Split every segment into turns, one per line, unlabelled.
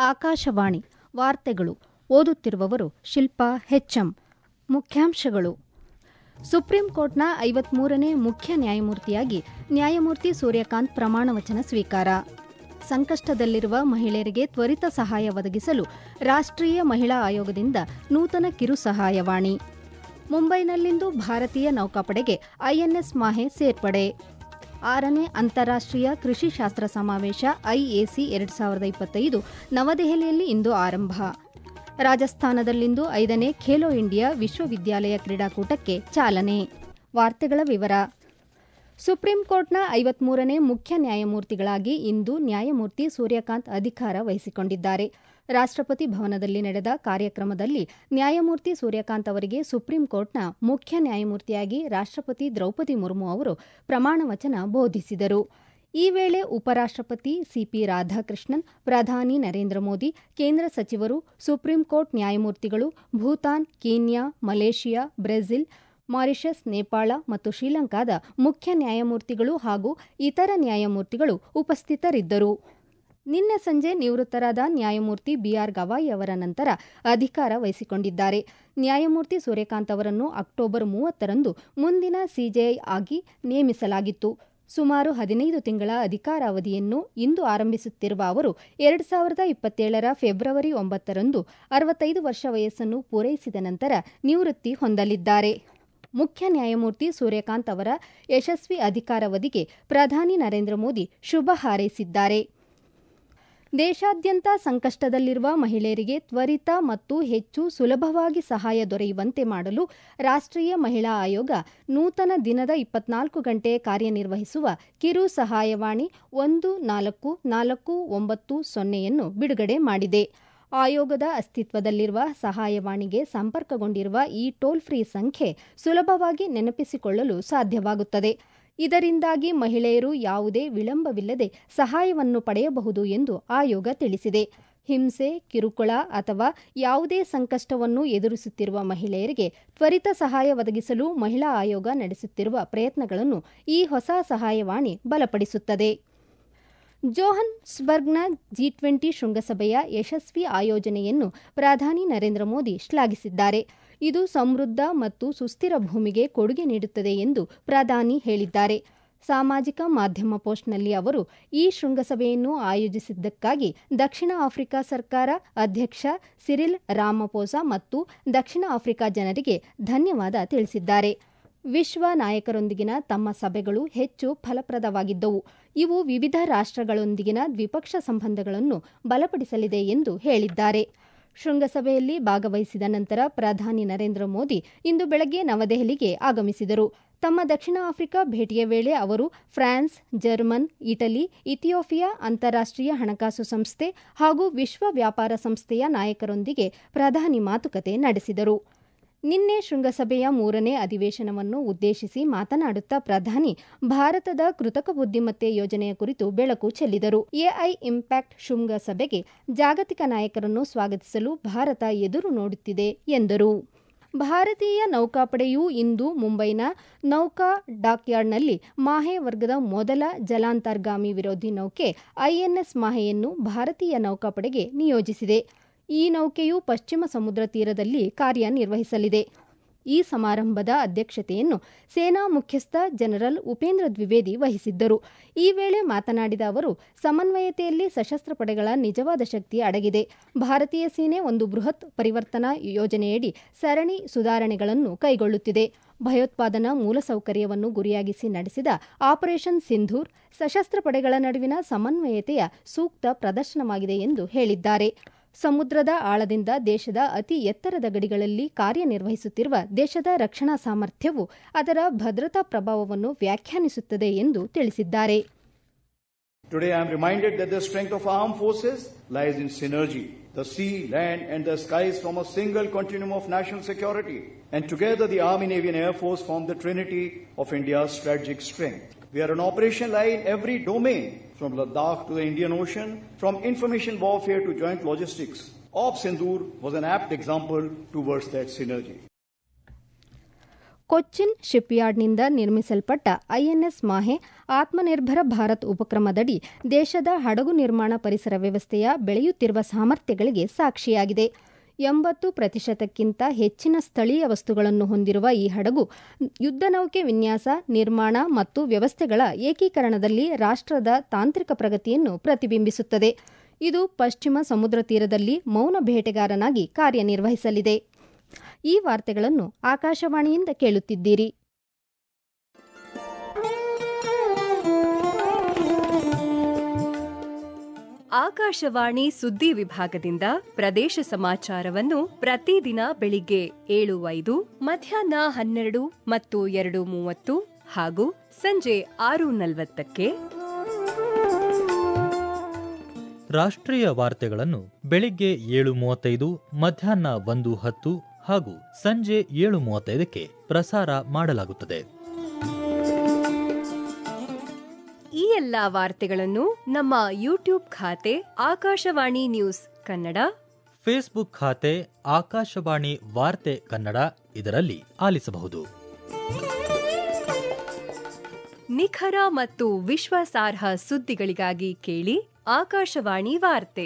ಆಕಾಶವಾಣಿ ವಾರ್ತೆಗಳು ಓದುತ್ತಿರುವವರು ಶಿಲ್ಪಾ ಹೆಚ್ಎಂ ಮುಖ್ಯಾಂಶಗಳು ಸುಪ್ರೀಂ ಕೋರ್ಟ್ನ ಐವತ್ಮೂರನೇ ಮುಖ್ಯ ನ್ಯಾಯಮೂರ್ತಿಯಾಗಿ ನ್ಯಾಯಮೂರ್ತಿ ಸೂರ್ಯಕಾಂತ್ ಪ್ರಮಾಣವಚನ ಸ್ವೀಕಾರ ಸಂಕಷ್ಟದಲ್ಲಿರುವ ಮಹಿಳೆಯರಿಗೆ ತ್ವರಿತ ಸಹಾಯ ಒದಗಿಸಲು ರಾಷ್ಟ್ರೀಯ ಮಹಿಳಾ ಆಯೋಗದಿಂದ ನೂತನ ಕಿರು ಸಹಾಯವಾಣಿ ಮುಂಬೈನಲ್ಲಿಂದು ಭಾರತೀಯ ನೌಕಾಪಡೆಗೆ ಐಎನ್ಎಸ್ ಮಾಹೆ ಸೇರ್ಪಡೆ ಆರನೇ ಅಂತಾರಾಷ್ಟ್ರೀಯ ಕೃಷಿ ಶಾಸ್ತ್ರ ಸಮಾವೇಶ ಐಎಸಿ ಎರಡು ಸಾವಿರದ ಇಪ್ಪತ್ತೈದು ನವದೆಹಲಿಯಲ್ಲಿ ಇಂದು ಆರಂಭ ರಾಜಸ್ಥಾನದಲ್ಲಿಂದು ಐದನೇ ಖೇಲೋ ಇಂಡಿಯಾ ವಿಶ್ವವಿದ್ಯಾಲಯ ಕ್ರೀಡಾಕೂಟಕ್ಕೆ ಚಾಲನೆ ವಾರ್ತೆಗಳ ವಿವರ ಸುಪ್ರೀಂ ಕೋರ್ಟ್ನ ಐವತ್ಮೂರನೇ ಮುಖ್ಯ ನ್ಯಾಯಮೂರ್ತಿಗಳಾಗಿ ಇಂದು ನ್ಯಾಯಮೂರ್ತಿ ಸೂರ್ಯಕಾಂತ್ ಅಧಿಕಾರ ವಹಿಸಿಕೊಂಡಿದ್ದಾರೆ ರಾಷ್ಟ್ರಪತಿ ಭವನದಲ್ಲಿ ನಡೆದ ಕಾರ್ಯಕ್ರಮದಲ್ಲಿ ನ್ಯಾಯಮೂರ್ತಿ ಸೂರ್ಯಕಾಂತ್ ಅವರಿಗೆ ಸುಪ್ರೀಂ ಕೋರ್ಟ್ನ ಮುಖ್ಯ ನ್ಯಾಯಮೂರ್ತಿಯಾಗಿ ರಾಷ್ಟ್ರಪತಿ ದ್ರೌಪದಿ ಮುರ್ಮು ಅವರು ಪ್ರಮಾಣವಚನ ಬೋಧಿಸಿದರು ಈ ವೇಳೆ ಉಪರಾಷ್ಟ್ರಪತಿ ಸಿಪಿ ರಾಧಾಕೃಷ್ಣನ್ ಪ್ರಧಾನಿ ನರೇಂದ್ರ ಮೋದಿ ಕೇಂದ್ರ ಸಚಿವರು ಸುಪ್ರೀಂ ಕೋರ್ಟ್ ನ್ಯಾಯಮೂರ್ತಿಗಳು Bhutan Kenya Malaysia Brazil Mauritius Nepal ಮತ್ತು ಶ್ರೀಲಂಕಾದ ಮುಖ್ಯ ನ್ಯಾಯಮೂರ್ತಿಗಳು ಹಾಗೂ ಇತರ ನ್ಯಾಯಮೂರ್ತಿಗಳು ಉಪಸ್ಥಿತರಿದ್ದರು ನಿನ್ನೆ ಸಂಜೆ ನಿವೃತ್ತರಾದ ನ್ಯಾಯಮೂರ್ತಿ ಬಿಆರ್ ಗವಾಯಿ ಅವರ ನಂತರ ಅಧಿಕಾರ ವಹಿಸಿಕೊಂಡಿದ್ದಾರೆ ನ್ಯಾಯಮೂರ್ತಿ ಸೂರ್ಯಕಾಂತ್ ಅವರನ್ನು ಅಕ್ಟೋಬರ್ ಮೂವತ್ತರಂದು ಮುಂದಿನ ಸಿಜೆಐ ಆಗಿ ನೇಮಿಸಲಾಗಿತ್ತು ಸುಮಾರು ಹದಿನೈದು ತಿಂಗಳ ಅಧಿಕಾರಾವಧಿಯನ್ನು ಇಂದು ಆರಂಭಿಸುತ್ತಿರುವ ಅವರು ಎರಡು ಸಾವಿರದ ಇಪ್ಪತ್ತೇಳರ ಫೆಬ್ರವರಿ ಒಂಬತ್ತರಂದು ಅರವತ್ತೈದು ವರ್ಷ ವಯಸ್ಸನ್ನು ಪೂರೈಸಿದ ನಂತರ ನಿವೃತ್ತಿ ಹೊಂದಲಿದ್ದಾರೆ ಮುಖ್ಯ ನ್ಯಾಯಮೂರ್ತಿ ಸೂರ್ಯಕಾಂತ್ ಅವರ ಯಶಸ್ವಿ ಅಧಿಕಾರಾವಧಿಗೆ ಪ್ರಧಾನಿ ನರೇಂದ್ರ ಮೋದಿ ಶುಭ ಹಾರೈಸಿದ್ದಾರೆ ದೇಶಾದ್ಯಂತ ಸಂಕಷ್ಟದಲ್ಲಿರುವ ಮಹಿಳೆಯರಿಗೆ ತ್ವರಿತ ಮತ್ತು ಹೆಚ್ಚು ಸುಲಭವಾಗಿ ಸಹಾಯ ದೊರೆಯುವಂತೆ ಮಾಡಲು ರಾಷ್ಟ್ರೀಯ ಮಹಿಳಾ ಆಯೋಗ ನೂತನ ದಿನದ ಇಪ್ಪತ್ನಾಲ್ಕು ಗಂಟೆ ಕಾರ್ಯನಿರ್ವಹಿಸುವ ಕಿರು ಸಹಾಯವಾಣಿ ಒಂದು ನಾಲ್ಕು ನಾಲ್ಕು ಒಂಬತ್ತು ಸೊನ್ನೆಯನ್ನು ಬಿಡುಗಡೆ ಮಾಡಿದೆ ಆಯೋಗದ ಅಸ್ತಿತ್ವದಲ್ಲಿರುವ ಸಹಾಯವಾಣಿಗೆ ಸಂಪರ್ಕಗೊಂಡಿರುವ ಈ ಟೋಲ್ ಫ್ರೀ ಸಂಖ್ಯೆ ಸುಲಭವಾಗಿ ನೆನಪಿಸಿಕೊಳ್ಳಲು ಸಾಧ್ಯವಾಗುತ್ತದೆ ಇದರಿಂದಾಗಿ ಮಹಿಳೆಯರು ಯಾವುದೇ ವಿಳಂಬವಿಲ್ಲದೆ ಸಹಾಯವನ್ನು ಪಡೆಯಬಹುದು ಎಂದು ಆಯೋಗ ತಿಳಿಸಿದೆ ಹಿಂಸೆ ಕಿರುಕುಳ ಅಥವಾ ಯಾವುದೇ ಸಂಕಷ್ಟವನ್ನು ಎದುರಿಸುತ್ತಿರುವ ಮಹಿಳೆಯರಿಗೆ ತ್ವರಿತ ಸಹಾಯ ಒದಗಿಸಲು ಮಹಿಳಾ ಆಯೋಗ ನಡೆಸುತ್ತಿರುವ ಪ್ರಯತ್ನಗಳನ್ನು ಈ ಹೊಸ ಸಹಾಯವಾಣಿ ಬಲಪಡಿಸುತ್ತದೆ ಜೋಹನ್ಸ್ಬರ್ಗ್ನ ಜಿ ಟ್ವೆಂಟಿ ಶೃಂಗಸಭೆಯ ಯಶಸ್ವಿ ಆಯೋಜನೆಯನ್ನು ಪ್ರಧಾನಿ ನರೇಂದ್ರ ಮೋದಿ ಶ್ಲಾಘಿಸಿದ್ದಾರೆ ಇದು ಸಮೃದ್ಧ ಮತ್ತು ಸುಸ್ಥಿರ ಭೂಮಿಗೆ ಕೊಡುಗೆ ನೀಡುತ್ತದೆ ಎಂದು ಪ್ರಧಾನಿ ಹೇಳಿದ್ದಾರೆ ಸಾಮಾಜಿಕ ಮಾಧ್ಯಮ ಪೋಸ್ಟ್ನಲ್ಲಿ ಅವರು ಈ ಶೃಂಗಸಭೆಯನ್ನು ಆಯೋಜಿಸಿದ್ದಕ್ಕಾಗಿ ದಕ್ಷಿಣ ಆಫ್ರಿಕಾ ಸರ್ಕಾರ ಅಧ್ಯಕ್ಷ ಸಿರಿಲ್ ರಾಮಪೋಸಾ ಮತ್ತು ದಕ್ಷಿಣ ಆಫ್ರಿಕಾ ಜನರಿಗೆ ಧನ್ಯವಾದ ತಿಳಿಸಿದ್ದಾರೆ ವಿಶ್ವ ನಾಯಕರೊಂದಿಗಿನ ತಮ್ಮ ಸಭೆಗಳು ಹೆಚ್ಚು ಫಲಪ್ರದವಾಗಿದ್ದವು ಇವು ವಿವಿಧ ರಾಷ್ಟ್ರಗಳೊಂದಿಗಿನ ದ್ವಿಪಕ್ಷ ಸಂಬಂಧಗಳನ್ನು ಬಲಪಡಿಸಲಿದೆ ಎಂದು ಹೇಳಿದ್ದಾರೆ ಶೃಂಗಸಭೆಯಲ್ಲಿ ಭಾಗವಹಿಸಿದ ನಂತರ ಪ್ರಧಾನಿ ನರೇಂದ್ರ ಮೋದಿ ಇಂದು ಬೆಳಗ್ಗೆ ನವದೆಹಲಿಗೆ ಆಗಮಿಸಿದರು ತಮ್ಮ ದಕ್ಷಿಣ ಆಫ್ರಿಕಾ ಭೇಟಿಯ ವೇಳೆ ಅವರು ಫ್ರಾನ್ಸ್ ಜರ್ಮನ್ ಇಟಲಿ ಇಥಿಯೋಪಿಯಾ ಅಂತಾರಾಷ್ಟ್ರೀಯ ಹಣಕಾಸು ಸಂಸ್ಥೆ ಹಾಗೂ ವಿಶ್ವ ವ್ಯಾಪಾರ ಸಂಸ್ಥೆಯ ನಾಯಕರೊಂದಿಗೆ ಪ್ರಧಾನಿ ಮಾತುಕತೆ ನಡೆಸಿದರು ನಿನ್ನೆ ಶೃಂಗಸಭೆಯ ಮೂರನೇ ಅಧಿವೇಶನವನ್ನು ಉದ್ದೇಶಿಸಿ ಮಾತನಾಡುತ್ತಾ ಪ್ರಧಾನಿ ಭಾರತದ ಕೃತಕ ಬುದ್ದಿಮತ್ತೆ ಯೋಜನೆಯ ಕುರಿತು ಬೆಳಕು ಚೆಲ್ಲಿದರು ಎಐ ಇಂಪ್ಯಾಕ್ಟ್ ಶೃಂಗಸಭೆಗೆ ಜಾಗತಿಕ ನಾಯಕರನ್ನು ಸ್ವಾಗತಿಸಲು ಭಾರತ ಎದುರು ನೋಡುತ್ತಿದೆ ಎಂದರು ಭಾರತೀಯ ನೌಕಾಪಡೆಯು ಇಂದು ಮುಂಬೈನ ನೌಕಾ ಡಾಕ್ಯಾರ್ಡ್ನಲ್ಲಿ ಮಾಹೆ ವರ್ಗದ ಮೊದಲ ಜಲಾಂತರ್ಗಾಮಿ ವಿರೋಧಿ ನೌಕೆ ಐಎನ್ಎಸ್ ಮಾಹೆಯನ್ನು ಭಾರತೀಯ ನೌಕಾಪಡೆಗೆ ನಿಯೋಜಿಸಿದೆ ಈ ನೌಕೆಯು ಪಶ್ಚಿಮ ಸಮುದ್ರ ತೀರದಲ್ಲಿ ಕಾರ್ಯನಿರ್ವಹಿಸಲಿದೆ ಈ ಸಮಾರಂಭದ ಅಧ್ಯಕ್ಷತೆಯನ್ನು ಸೇನಾ ಮುಖ್ಯಸ್ಥ ಜನರಲ್ ಉಪೇಂದ್ರ ದ್ವಿವೇದಿ ವಹಿಸಿದ್ದರು ಈ ವೇಳೆ ಮಾತನಾಡಿದ ಅವರು ಸಮನ್ವಯತೆಯಲ್ಲಿ ಸಶಸ್ತ್ರ ಪಡೆಗಳ ನಿಜವಾದ ಶಕ್ತಿ ಅಡಗಿದೆ ಭಾರತೀಯ ಸೇನೆ ಒಂದು ಬೃಹತ್ ಪರಿವರ್ತನಾ ಯೋಜನೆಯಡಿ ಸರಣಿ ಸುಧಾರಣೆಗಳನ್ನು ಕೈಗೊಳ್ಳುತ್ತಿದೆ ಭಯೋತ್ಪಾದನಾ ಮೂಲಸೌಕರ್ಯವನ್ನು ಗುರಿಯಾಗಿಸಿ ನಡೆಸಿದ ಆಪರೇಷನ್ ಸಿಂಧೂರ್ ಸಶಸ್ತ್ರ ಪಡೆಗಳ ನಡುವಿನ ಸಮನ್ವಯತೆಯ ಸೂಕ್ತ ಪ್ರದರ್ಶನವಾಗಿದೆ ಎಂದು ಹೇಳಿದ್ದಾರೆ ಸಮುದ್ರದ ಆಳದಿಂದ ದೇಶದ ಅತಿ ಎತ್ತರದ ಗಡಿಗಳಲ್ಲಿ ಕಾರ್ಯನಿರ್ವಹಿಸುತ್ತಿರುವ ದೇಶದ ರಕ್ಷಣಾ ಸಾಮರ್ಥ್ಯವು ಅದರ ಭದ್ರತಾ ಪ್ರಭಾವವನ್ನು ವ್ಯಾಖ್ಯಾನಿಸುತ್ತದೆ ಎಂದು ತಿಳಿಸಿದ್ದಾರೆ
Today I am reminded that the strength of armed forces lies in synergy. The sea, land, and the skies form a single continuum of national security. And together the Army, Navy, and Air Force form the trinity of India's strategic strength. We are an operation line in every domain, from Ladakh to the Indian Ocean, from information warfare to joint logistics. Op Sindoor was an apt example towards that synergy.
Cochin ಶಿಪ್ಯಾರ್ಡ್ನಿಂದ ನಿರ್ಮಿಸಲ್ಪಟ್ಟ INS Mahe Atmanirbhar Bharat ಉಪಕ್ರಮದಡಿ ದೇಶದ ಹಡಗು ನಿರ್ಮಾಣ ಪರಿಸರ ವ್ಯವಸ್ಥೆಯ ಬೆಳೆಯುತ್ತಿರುವ ಸಾಮರ್ಥ್ಯಗಳಿಗೆ ಸಾಕ್ಷಿಯಾಗಿದೆ ಎಂಬತ್ತು ಪ್ರತಿಶತಕ್ಕಿಂತ ಹೆಚ್ಚಿನ ಸ್ಥಳೀಯ ವಸ್ತುಗಳನ್ನು ಹೊಂದಿರುವ ಈ ಹಡಗು ಯುದ್ಧ ನೌಕೆ ವಿನ್ಯಾಸ ನಿರ್ಮಾಣ ಮತ್ತು ವ್ಯವಸ್ಥೆಗಳ ಏಕೀಕರಣದಲ್ಲಿ ರಾಷ್ಟ್ರದ ತಾಂತ್ರಿಕ ಪ್ರಗತಿಯನ್ನು ಪ್ರತಿಬಿಂಬಿಸುತ್ತದೆ ಇದು ಪಶ್ಚಿಮ ಸಮುದ್ರ ತೀರದಲ್ಲಿ ಮೌನ ಬೇಟೆಗಾರನಾಗಿ ಕಾರ್ಯನಿರ್ವಹಿಸಲಿದೆ ಈ ವಾರ್ತೆಗಳನ್ನು ಆಕಾಶವಾಣಿಯಿಂದ ಕೇಳುತ್ತಿದ್ದೀರಿ
ಆಕಾಶವಾಣಿ ಸುದ್ದಿ ವಿಭಾಗದಿಂದ ಪ್ರದೇಶ ಸಮಾಚಾರವನ್ನು ಪ್ರತಿದಿನ ಬೆಳಿಗ್ಗೆ ಏಳು ಐದು ಮಧ್ಯಾಹ್ನ ಹನ್ನೆರಡು ಮತ್ತು ಎರಡು ಮೂವತ್ತು ಹಾಗೂ ಸಂಜೆ ಆರು ನಲವತ್ತಕ್ಕೆ
ರಾಷ್ಟ್ರೀಯ ವಾರ್ತೆಗಳನ್ನು ಬೆಳಿಗ್ಗೆ ಏಳು ಮೂವತ್ತೈದು ಮಧ್ಯಾಹ್ನ ಒಂದು ಹತ್ತು ಹಾಗೂ ಸಂಜೆ ಏಳು ಮೂವತ್ತೈದಕ್ಕೆ ಪ್ರಸಾರ ಮಾಡಲಾಗುತ್ತದೆ
ಈ ಎಲ್ಲಾ ವಾರ್ತೆಗಳನ್ನು ನಮ್ಮ ಯೂಟ್ಯೂಬ್ ಖಾತೆ ಆಕಾಶವಾಣಿ ನ್ಯೂಸ್ ಕನ್ನಡ
ಫೇಸ್ಬುಕ್ ಖಾತೆ ಆಕಾಶವಾಣಿ ವಾರ್ತೆ ಕನ್ನಡ ಇದರಲ್ಲಿ ಆಲಿಸಬಹುದು
ನಿಖರ ಮತ್ತು ವಿಶ್ವಾಸಾರ್ಹ ಸುದ್ದಿಗಳಿಗಾಗಿ ಕೇಳಿ ಆಕಾಶವಾಣಿ ವಾರ್ತೆ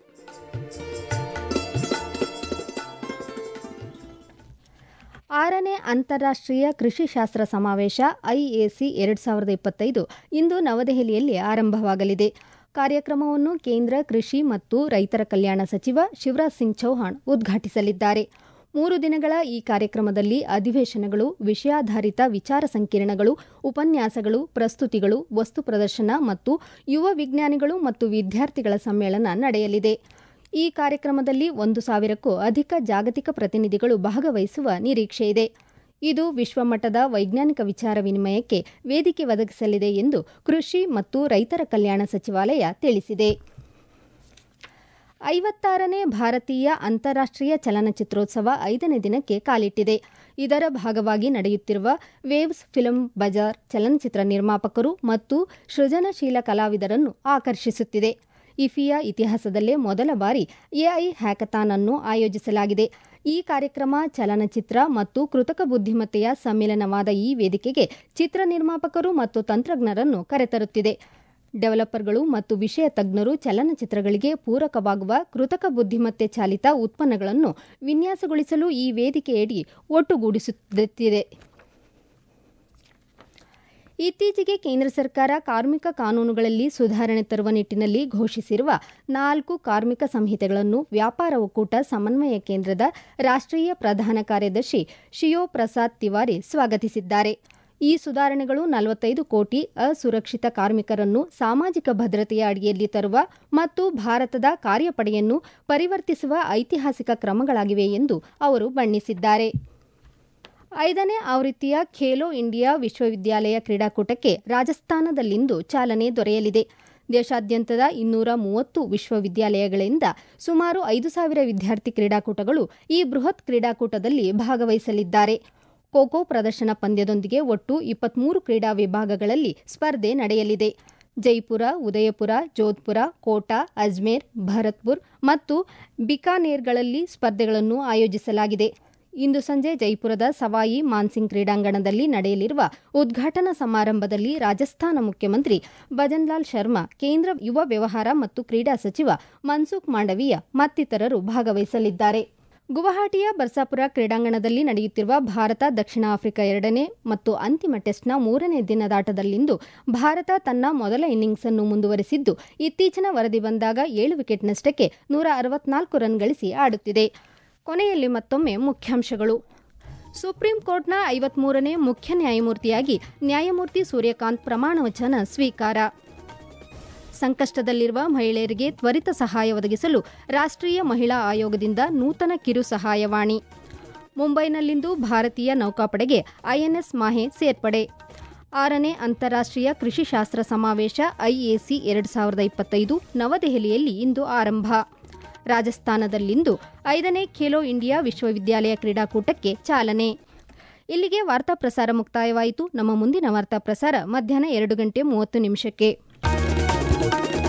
ಆರನೇ ಅಂತಾರಾಷ್ಟ್ರೀಯ ಕೃಷಿ ಶಾಸ್ತ್ರ ಸಮಾವೇಶ ಐಎಸಿ ಎರಡು ಸಾವಿರದ ಇಪ್ಪತ್ತೈದು ಇಂದು ನವದೆಹಲಿಯಲ್ಲಿ ಆರಂಭವಾಗಲಿದೆ ಕಾರ್ಯಕ್ರಮವನ್ನು ಕೇಂದ್ರ ಕೃಷಿ ಮತ್ತು ರೈತರ ಕಲ್ಯಾಣ ಸಚಿವ ಶಿವರಾಜ್ ಸಿಂಗ್ ಚೌಹಾಣ್ ಉದ್ಘಾಟಿಸಲಿದ್ದಾರೆ ಮೂರು ದಿನಗಳ ಈ ಕಾರ್ಯಕ್ರಮದಲ್ಲಿ ಅಧಿವೇಶನಗಳು ವಿಷಯಾಧಾರಿತ ವಿಚಾರ ಸಂಕಿರಣಗಳು ಉಪನ್ಯಾಸಗಳು ಪ್ರಸ್ತುತಿಗಳು ವಸ್ತು ಪ್ರದರ್ಶನ ಮತ್ತು ಯುವ ವಿಜ್ಞಾನಿಗಳು ಮತ್ತು ವಿದ್ಯಾರ್ಥಿಗಳ ಸಮ್ಮೇಳನ ನಡೆಯಲಿದೆ ಈ ಕಾರ್ಯಕ್ರಮದಲ್ಲಿ ಒಂದು ಸಾವಿರಕ್ಕೂ ಅಧಿಕ ಜಾಗತಿಕ ಪ್ರತಿನಿಧಿಗಳು ಭಾಗವಹಿಸುವ ನಿರೀಕ್ಷೆಯಿದೆ ಇದು ವಿಶ್ವಮಟ್ಟದ ವೈಜ್ಞಾನಿಕ ವಿಚಾರ ವಿನಿಮಯಕ್ಕೆ ವೇದಿಕೆ ಒದಗಿಸಲಿದೆ ಎಂದು ಕೃಷಿ ಮತ್ತು ರೈತರ ಕಲ್ಯಾಣ ಸಚಿವಾಲಯ ತಿಳಿಸಿದೆ ಐವತ್ತಾರನೇ ಭಾರತೀಯ ಅಂತಾರಾಷ್ಟ್ರೀಯ ಚಲನಚಿತ್ರೋತ್ಸವ ಐದನೇ ದಿನಕ್ಕೆ ಕಾಲಿಟ್ಟಿದೆ ಇದರ ಭಾಗವಾಗಿ ನಡೆಯುತ್ತಿರುವ ವೇವ್ಸ್ ಫಿಲ್ಮ್ ಬಜಾರ್ ಚಲನಚಿತ್ರ ನಿರ್ಮಾಪಕರು ಮತ್ತು ಸೃಜನಶೀಲ ಕಲಾವಿದರನ್ನು ಆಕರ್ಷಿಸುತ್ತಿದೆ ಇಫಿಯಾ ಇತಿಹಾಸದಲ್ಲೇ ಮೊದಲ ಬಾರಿ ಎಐ ಹ್ಯಾಕಥಾನ್ ಅನ್ನು ಆಯೋಜಿಸಲಾಗಿದೆ ಈ ಕಾರ್ಯಕ್ರಮ ಚಲನಚಿತ್ರ ಮತ್ತು ಕೃತಕ ಬುದ್ಧಿಮತ್ತೆಯ ಸಮ್ಮಿಲನವಾದ ಈ ವೇದಿಕೆಗೆ ಚಿತ್ರ ನಿರ್ಮಾಪಕರು ಮತ್ತು ತಂತ್ರಜ್ಞರನ್ನು ಕರೆತರುತ್ತಿದೆ ಡೆವಲಪರ್ಗಳು ಮತ್ತು ವಿಷಯ ತಜ್ಞರು ಚಲನಚಿತ್ರಗಳಿಗೆ ಪೂರಕವಾಗುವ ಕೃತಕ ಬುದ್ಧಿಮತ್ತೆ ಚಾಲಿತ ಉತ್ಪನ್ನಗಳನ್ನು ವಿನ್ಯಾಸಗೊಳಿಸಲು ಈ ವೇದಿಕೆಯಡಿ ಒಟ್ಟುಗೂಡಿಸುತ್ತಿದೆ ಇತ್ತೀಚೆಗೆ ಕೇಂದ್ರ ಸರ್ಕಾರ ಕಾರ್ಮಿಕ ಕಾನೂನುಗಳಲ್ಲಿ ಸುಧಾರಣೆ ತರುವ ನಿಟ್ಟಿನಲ್ಲಿ ಘೋಷಿಸಿರುವ ನಾಲ್ಕು ಕಾರ್ಮಿಕ ಸಂಹಿತೆಗಳನ್ನು ವ್ಯಾಪಾರ ಒಕ್ಕೂಟ ಸಮನ್ವಯ ಕೇಂದ್ರದ ರಾಷ್ಟ್ರೀಯ ಪ್ರಧಾನ ಕಾರ್ಯದರ್ಶಿ ಶಿಯೋ ಪ್ರಸಾದ್ ತಿವಾರಿ ಸ್ವಾಗತಿಸಿದ್ದಾರೆ ಈ ಸುಧಾರಣೆಗಳು ನಲವತ್ತೈದು ಕೋಟಿ ಅಸುರಕ್ಷಿತ ಕಾರ್ಮಿಕರನ್ನು ಸಾಮಾಜಿಕ ಭದ್ರತೆಯ ಅಡಿಯಲ್ಲಿ ತರುವ ಮತ್ತು ಭಾರತದ ಕಾರ್ಯಪಡೆಯನ್ನು ಪರಿವರ್ತಿಸುವ ಐತಿಹಾಸಿಕ ಕ್ರಮಗಳಾಗಿವೆ ಎಂದು ಅವರು ಬಣ್ಣಿಸಿದ್ದಾರೆ ಐದನೇ ಆವೃತ್ತಿಯ ಖೇಲೋ ಇಂಡಿಯಾ ವಿಶ್ವವಿದ್ಯಾಲಯ ಕ್ರೀಡಾಕೂಟಕ್ಕೆ ರಾಜಸ್ಥಾನದಲ್ಲಿಂದು ಚಾಲನೆ ದೊರೆಯಲಿದೆ ದೇಶಾದ್ಯಂತದ ಇನ್ನೂರ ಮೂವತ್ತು ವಿಶ್ವವಿದ್ಯಾಲಯಗಳಿಂದ ಸುಮಾರು ಐದು ಸಾವಿರ ವಿದ್ಯಾರ್ಥಿ ಕ್ರೀಡಾಕೂಟಗಳು ಈ ಬೃಹತ್ ಕ್ರೀಡಾಕೂಟದಲ್ಲಿ ಭಾಗವಹಿಸಲಿದ್ದಾರೆ ಖೋಖೋ ಪ್ರದರ್ಶನ ಪಂದ್ಯದೊಂದಿಗೆ ಒಟ್ಟು ಇಪ್ಪತ್ಮೂರು ಕ್ರೀಡಾ ವಿಭಾಗಗಳಲ್ಲಿ ಸ್ಪರ್ಧೆ ನಡೆಯಲಿದೆ ಜೈಪುರ ಉದಯಪುರ ಜೋಧ್ಪುರ ಕೋಟಾ ಅಜ್ಮೇರ್ ಭರತ್ಪುರ್ ಮತ್ತು ಬಿಕಾನೇರ್ಗಳಲ್ಲಿ ಸ್ಪರ್ಧೆಗಳನ್ನು ಆಯೋಜಿಸಲಾಗಿದೆ ಇಂದು ಸಂಜೆ ಜೈಪುರದ ಸವಾಯಿ ಮಾನ್ಸಿಂಗ್ ಕ್ರೀಡಾಂಗಣದಲ್ಲಿ ನಡೆಯಲಿರುವ ಉದ್ಘಾಟನಾ ಸಮಾರಂಭದಲ್ಲಿ ರಾಜಸ್ಥಾನ ಮುಖ್ಯಮಂತ್ರಿ ಭಜನ್ಲಾಲ್ ಶರ್ಮಾ ಕೇಂದ್ರ ಯುವ ವ್ಯವಹಾರ ಮತ್ತು ಕ್ರೀಡಾ ಸಚಿವ ಮನ್ಸುಖ್ ಮಾಂಡವೀಯ ಮತ್ತಿತರರು ಭಾಗವಹಿಸಲಿದ್ದಾರೆ ಗುವಾಹಟಿಯ ಬರ್ಸಾಪುರ ಕ್ರೀಡಾಂಗಣದಲ್ಲಿ ನಡೆಯುತ್ತಿರುವ ಭಾರತ ದಕ್ಷಿಣ ಆಫ್ರಿಕಾ ಎರಡನೇ ಮತ್ತು ಅಂತಿಮ ಟೆಸ್ಟ್ನ ಮೂರನೇ ದಿನದಾಟದಲ್ಲಿಂದು ಭಾರತ ತನ್ನ ಮೊದಲ ಇನ್ನಿಂಗ್ಸ್ ಅನ್ನು ಮುಂದುವರೆಸಿದ್ದು ಇತ್ತೀಚಿನ ವರದಿ ಬಂದಾಗ ಏಳು ವಿಕೆಟ್ನಷ್ಟಕ್ಕೆ ನೂರ ಅರವತ್ನಾಲ್ಕು ರನ್ ಗಳಿಸಿ ಆಡುತ್ತಿದೆ ಕೊನೆಯಲ್ಲಿ ಮತ್ತೊಮ್ಮೆ ಮುಖ್ಯಾಂಶಗಳು ಸುಪ್ರೀಂ ಕೋರ್ಟ್ನ ಐವತ್ಮೂರನೇ ಮುಖ್ಯ ನ್ಯಾಯಮೂರ್ತಿಯಾಗಿ ನ್ಯಾಯಮೂರ್ತಿ ಸೂರ್ಯಕಾಂತ್ ಪ್ರಮಾಣವಚನ ಸ್ವೀಕಾರ ಸಂಕಷ್ಟದಲ್ಲಿರುವ ಮಹಿಳೆಯರಿಗೆ ತ್ವರಿತ ಸಹಾಯ ಒದಗಿಸಲು ರಾಷ್ಟ್ರೀಯ ಮಹಿಳಾ ಆಯೋಗದಿಂದ ನೂತನ ಕಿರು ಸಹಾಯವಾಣಿ ಮುಂಬೈನಲ್ಲಿಂದು ಭಾರತೀಯ ನೌಕಾಪಡೆಗೆ ಐಎನ್ಎಸ್ ಮಾಹೆ ಸೇರ್ಪಡೆ ಆರನೇ ಅಂತಾರಾಷ್ಟ್ರೀಯ ಕೃಷಿ ಶಾಸ್ತ್ರ ಸಮಾವೇಶ ಐಎಸಿ ಎರಡು ಸಾವಿರದ ಇಪ್ಪತ್ತೈದು ನವದೆಹಲಿಯಲ್ಲಿ ಇಂದು ಆರಂಭ ರಾಜಸ್ಥಾನದಲ್ಲಿಂದು ಐದನೇ ಖೇಲೋ ಇಂಡಿಯಾ ವಿಶ್ವವಿದ್ಯಾಲಯ ಕ್ರೀಡಾಕೂಟಕ್ಕೆ ಚಾಲನೆ ಇಲ್ಲಿಗೆ ವಾರ್ತಾ ಪ್ರಸಾರ ಮುಕ್ತಾಯವಾಯಿತು ನಮ್ಮ ಮುಂದಿನ ವಾರ್ತಾ ಪ್ರಸಾರ ಮಧ್ಯಾಹ್ನ ಎರಡು ಗಂಟೆ ಮೂವತ್ತು ನಿಮಿಷಕ್ಕೆ